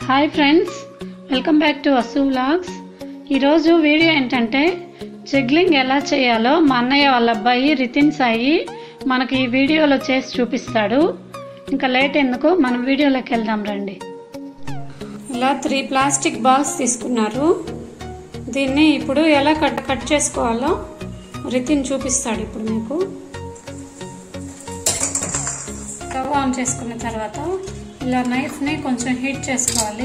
hi friends welcome back to Asu vlogs ఈరోజు video ఏంటంటే juggling ఎలా చేయాలో మా అన్నయ్య వాళ్ళ అబ్బాయి రితిన్ సాయి మనకి ఈ వీడియోలో చేసి చూపిస్తాడు ఇంకా లేట్ ఎందుకు మనం వీడియోలోకి వెళ్దాం రండి ఇలా త్రీ ప్లాస్టిక్ బాల్స్ తీసుకున్నారు దీన్ని ఇప్పుడు ఎలా కట్ కట్ చేసుకోవాలో రితిన్ చూపిస్తాడు ఇప్పుడు మీకు స్టవ్ ఆన్ చేసుకున్న తర్వాత ఇలా నైఫ్ని కొంచెం హీట్ చేసుకోవాలి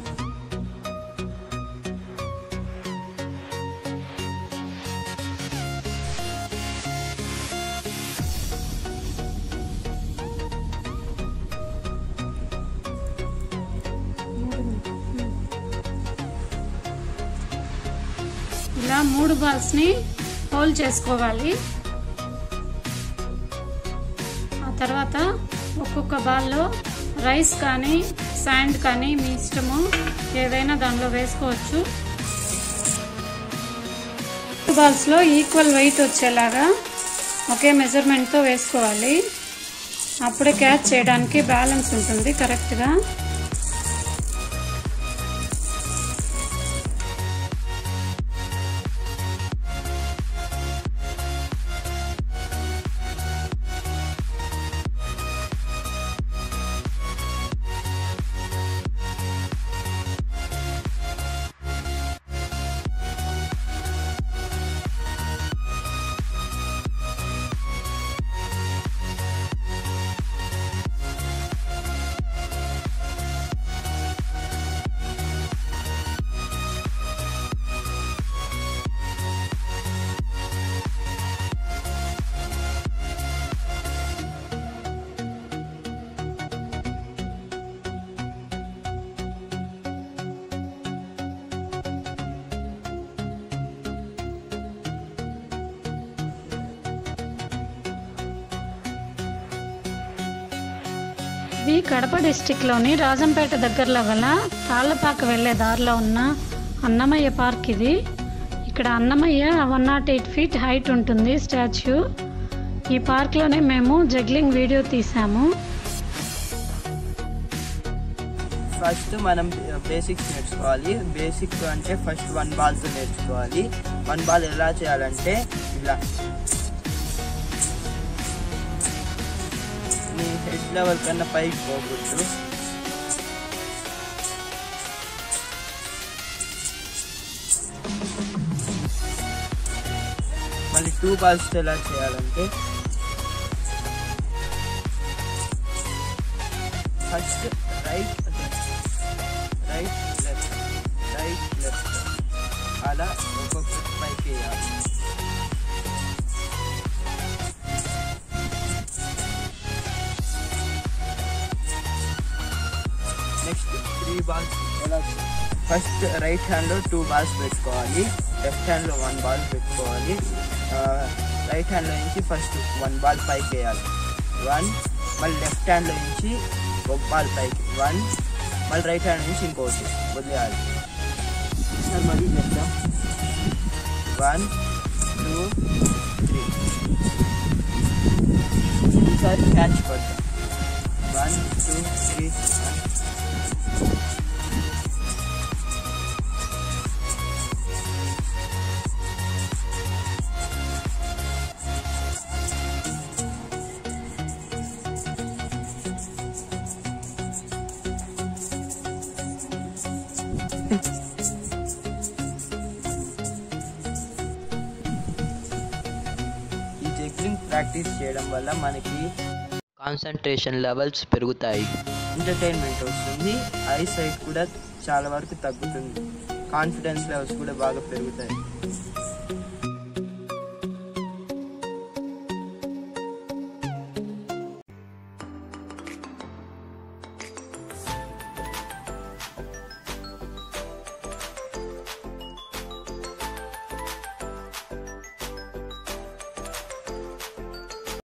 ఇలా మూడు బాల్స్ని హోల్ చేసుకోవాలి ఆ తర్వాత ఒక్కొక్క బాల్లో రైస్ కానీ శాండ్ కానీ మీ ఇష్టము ఏదైనా దానిలో వేసుకోవచ్చు బాల్స్లో ఈక్వల్ వెయిట్ వచ్చేలాగా ఒకే మెజర్మెంట్తో వేసుకోవాలి అప్పుడే క్యాచ్ చేయడానికి బ్యాలెన్స్ ఉంటుంది కరెక్ట్గా ఇది కడప డిస్టిక్లోని రాజంపేట దగ్గరలో గల తాళ్లపాక వెళ్ళే దారిలో ఉన్న అన్నమయ్య పార్క్ ఇది ఇక్కడ Annamayya one not eight feet height ఉంటుంది స్టాచ్యూ ఈ పార్క్లోనే మేము జగ్లింగ్ వీడియో తీసాము ఫస్ట్ మనం బేసిక్స్ నేర్చుకోవాలి బేసిక్ అంటే ఫస్ట్ వన్ బాల్స్ నేర్చుకోవాలి వన్ బాల్ ఎలా చేయాలంటే ఇలా నీ హెడ్ లెవెల్ కన్నా పైకి పోకూడదు మళ్ళీ టూ బాల్స్ ఎలా చేయాలంటే first right right left right left అలా ఒక్కొక్క పైకి వేయాలి నెక్స్ట్ త్రీ బాల్స్ ఎలా ఫస్ట్ రైట్ హ్యాండ్లో టూ బాల్స్ పెట్టుకోవాలి లెఫ్ట్ హ్యాండ్లో వన్ బాల్ పెట్టుకోవాలి రైట్ హ్యాండ్లో నుంచి ఫస్ట్ వన్ బాల్ పైకి వేయాలి వన్ మళ్ళీ లెఫ్ట్ హ్యాండ్లో నుంచి ఒక బాల్ పైకి వన్ మళ్ళీ రైట్ హ్యాండ్ నుంచి ఇంకోటి వదిలేయాలి సార్ మళ్ళీ చెప్తాం వన్ టూ త్రీ ఈసారి క్యాచ్ పడతాం వన్ టూ త్రీ వన్ ఈ జగ్లింగ్ ప్రాక్టీస్ చేయడం వల్ల మనకి కాన్సన్ట్రేషన్ లెవెల్స్ పెరుగుతాయి ఎంటర్టైన్మెంట్ వస్తుంది ఐ సైట్ కూడా చాలా వరకు తగ్గుతుంది కాన్ఫిడెన్స్ లెవెల్స్ కూడా బాగా పెరుగుతాయి